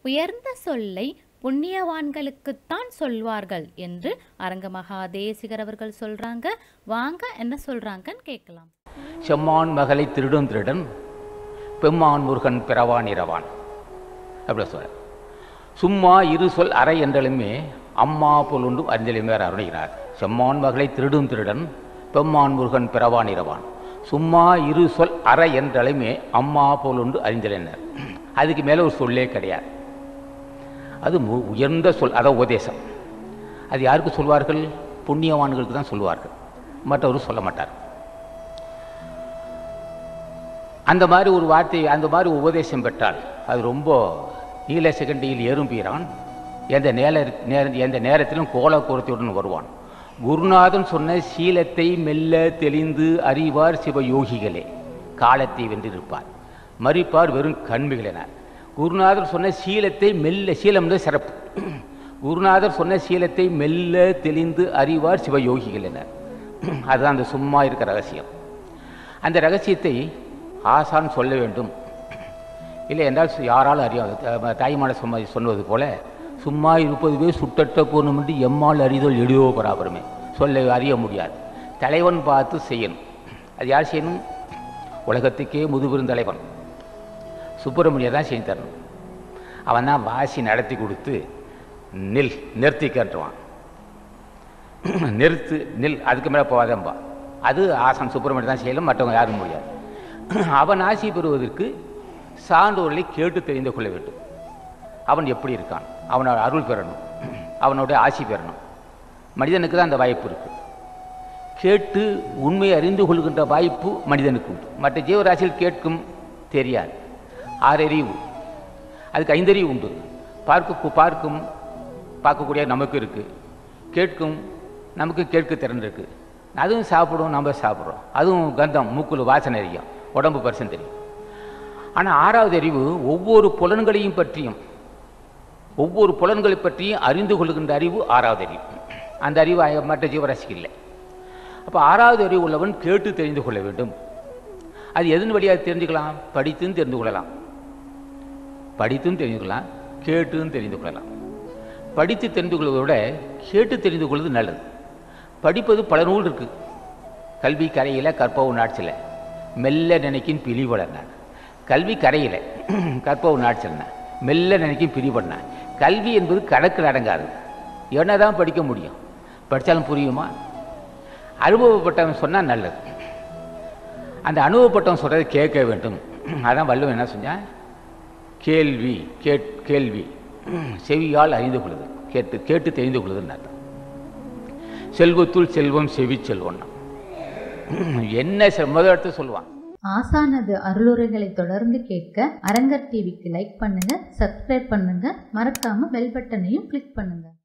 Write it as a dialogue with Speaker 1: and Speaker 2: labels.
Speaker 1: உயர்ந்த சொல்லை புண்ணியவான்களுக்குத்தான் சொல்வார்கள் என்று அரங்கமகா தேசிகர் அவர்கள் சொல்றாங்க வாங்க என்ன சொல்றாங்கன்னு கேட்கலாம்
Speaker 2: செம்மான் மகளை திருடும் திருடன் பெம்மான் முருகன் பிறவான் இரவான் அப்படி சொல்ற சும்மா இரு சொல் அறை என்றலுமே அம்மா பொருளுண்டு அறிஞ்சலுமே அருணிகிறார் செம்மான் மகளை திருடும் திருடன் பெம்மான் முருகன் பிறவான் இரவான் சும்மா இரு சொல் அறை என்றலுமே அம்மா போலுண்டு அறிஞ்சலினர் அதுக்கு மேலே ஒரு சொல்லே கிடையாது அது மு- உயர்ந்த சொல் அதான் உபதேசம் அது யாருக்கு சொல்வார்கள் புண்ணியவான்களுக்கு தான் சொல்வார்கள் மற்றவரும் சொல்ல மாட்டார் அந்த மாதிரி ஒரு வார்த்தை அந்த மாதிரி உபதேசம் பெற்றால் அது ரொம்ப நீல செகண்டியில் ஏறும் பீரான் எந்த நேர நேர எந்த நேரத்திலும் கோல குரத்தையுடன் வருவான் குருநாதன் சொன்ன சீலத்தை மெல்ல தெளிந்து அறிவார் சிவயோகிகளே காலத்தை வென்றிருப்பார் மறிப்பார் வெறும் கண்மிகளென குருநாதர் சொன்ன சீலத்தை மெல்ல சீலம்னு சிறப்பு குருநாதர் சொன்ன சீலத்தை மெல்ல தெளிந்து அறிவார் சிவயோகிகள் என அதுதான் அந்த சும்மா இருக்க ரகசியம் அந்த ரகசியத்தை ஆசான் சொல்ல வேண்டும் இல்லை என்றால் சு- யாராலும் அறியாது த- தாய்மான சும்மா சொன்னது போல சும்மா இருப்பதுவே சுட்டட்ட பூர்ணம் என்று எம்மால் அறிதல் எளியோ பராபரமே சொல்ல அறிய முடியாது தலைவன் பார்த்து செய்யணும் அது யார் செய்யணும் உலகத்துக்கே முதுபெருந்தலைவன் சுப்பிரமணியர் தான் செஞ்சு தரணும் அவன் தான் வாசி நடத்தி கொடுத்து நில் நிறுத்திக்கன்றுவான் நிறுத்து நில் அதுக்கு மேலே போகாதம்பா அது ஆசான் சுப்பிரமணியன் தான் செய்யலாம் மற்றவங்க யாரும் முடியாது அவன் ஆசி பெறுவதற்கு சான்றோர்களை கேட்டு தெரிந்து கொள்ள வேண்டும் அவன் எப்படி இருக்கான் அவனோட அருள் பெறணும் அவனுடைய ஆசி பெறணும் மனிதனுக்கு தான் அந்த வாய்ப்பு இருக்கு கேட்டு உண்மையை அறிந்து கொள்கின்ற வாய்ப்பு மனிதனுக்கு உண்டு மற்ற ஜீவராசியில் கேட்கும் தெரியாது ஆறறிவு அதுக்கு ஐந்தறிவு உண்டு பார்க்க பார்க்கும் பார்க்கக்கூடிய நமக்கு இருக்குது கேட்கும் நமக்கு கேட்க திறன் இருக்குது அதுவும் சாப்பிடும் நம்ம சாப்பிட்றோம் அதுவும் கந்தம் மூக்குல வாசனை அறியும் உடம்பு பரிசம் தெரியும் ஆனால் ஆறாவது அறிவு ஒவ்வொரு புலன்களையும் பற்றியும் ஒவ்வொரு புலன்களை பற்றியும் அறிந்து கொள்கின்ற அறிவு ஆறாவது அறிவு அந்த அறிவு அ- மற்ற ஜீவராசிக்கு இல்லை அப்போ ஆறாவது அறிவு உள்ளவன் கேட்டு தெரிந்து கொள்ள வேண்டும் அது எதன் வழியாக தெரிஞ்சுக்கலாம் படித்தும் தெரிந்து கொள்ளலாம் படித்தும் தெரிந்து கொள்ளலாம் கேட்டும் தெரிந்து கொள்ளலாம் படித்து தெரிந்து கொள்வதை விட கேட்டு தெரிந்து கொள்வது நல்லது படிப்பது பல நூல் இருக்குது கல்வி கரையில் கற்பவும் நாட்சில் மெல்ல நினைக்கும் பிரிவளர்னான் கல்வி கரையில் கற்பவும் நாட்சில்னா மெல்ல நினைக்கும் பிரிவண்ணா கல்வி என்பது கணக்கில் அடங்காது என்ன தான் படிக்க முடியும் படித்தாலும் புரியுமா அனுபவப்பட்டவன் சொன்னால் நல்லது அந்த அனுபவப்பட்டவன் சொல்கிறத கேட்க வேண்டும் அதான் வள்ளுவன் என்ன செஞ்சான் கேள்வி கேட் கேள்வி செவியால் அறிந்து கொள்ளுது கேட்டு கேட்டு தெரிந்து கொள்ளுதுன்னு அர்த்தம் செல்வத்துள் செல்வம் செவி செல்வம்னா என்ன செ- முதல் இடத்த சொல்லுவான்
Speaker 3: ஆசானது அருளுரைகளை தொடர்ந்து கேட்க அரங்கர் டிவிக்கு லைக் பண்ணுங்க சப்ஸ்கிரைப் பண்ணுங்க மறக்காம பெல் பட்டனையும் கிளிக் பண்ணுங்க